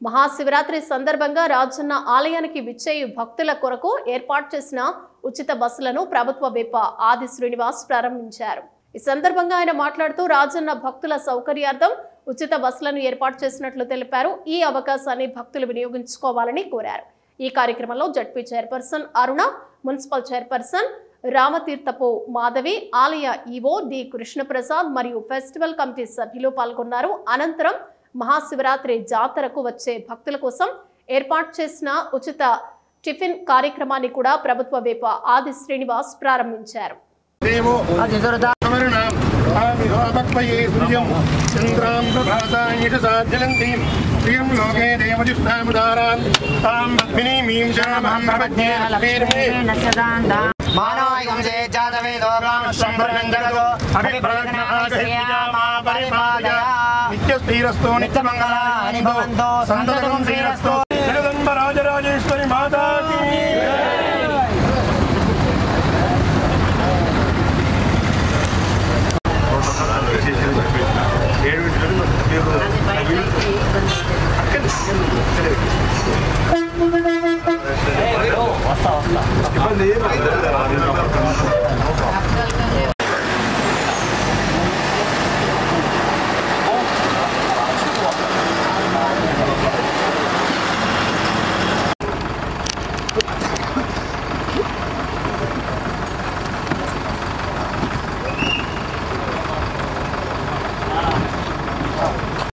మహాశివరాత్రి సందర్భంగా రాజన్న ఆలయానికి విచ్చేయు భక్తుల కొరకు ఏర్పాటు చేసిన ఉచిత బస్సులను ప్రభుత్వ విప్ ఆది శ్రీనివాస్ ప్రారంభించారు ఈ సందర్భంగా ఆయన మాట్లాడుతూ రాజన్న భక్తుల సౌకర్యార్థం ఉచిత బస్సులను ఏర్పాటు చేసినట్లు తెలిపారు ఈ అవకాశాన్ని భక్తులు వినియోగించుకోవాలని కోరారు ఈ కార్యక్రమంలో ZP chairperson Aruna municipal chairperson Ramatheerthapu Madhavi ఆలయ ఈవో డి కృష్ణప్రసాద్ మరియు ఫెస్టివల్ కమిటీ సభ్యులు పాల్గొన్నారు అనంతరం మహాశివరాత్రి జాతరకు వచ్చే భక్తుల కోసం ఏర్పాటు చేసిన ఉచిత టిఫిన్ కార్యక్రమాన్ని కూడా ప్రభుత్వ వేప ఆది శ్రీనివాస్ ప్రారంభించారు దేవో అమరుణాం ఆవిర్భావత్వయే సూర్యం చంద్రాం ప్రభాసాయజసాజ్జలంతీం ప్రియం లోకే దేవజుష్టాముదారాన్ తాం పద్మినీమీం శామహం ప్రపద్యే లక్ష్మీర్మే మానవాయుగంసే జాతవేదో సంభరణం జగదో అభిప్రదగ్న ఆగహిత్యామా పరిపాలయ నిత్యస్థిరస్తో నిత్యమంగళాని భవంతో సంతతం శ్రీరస్తో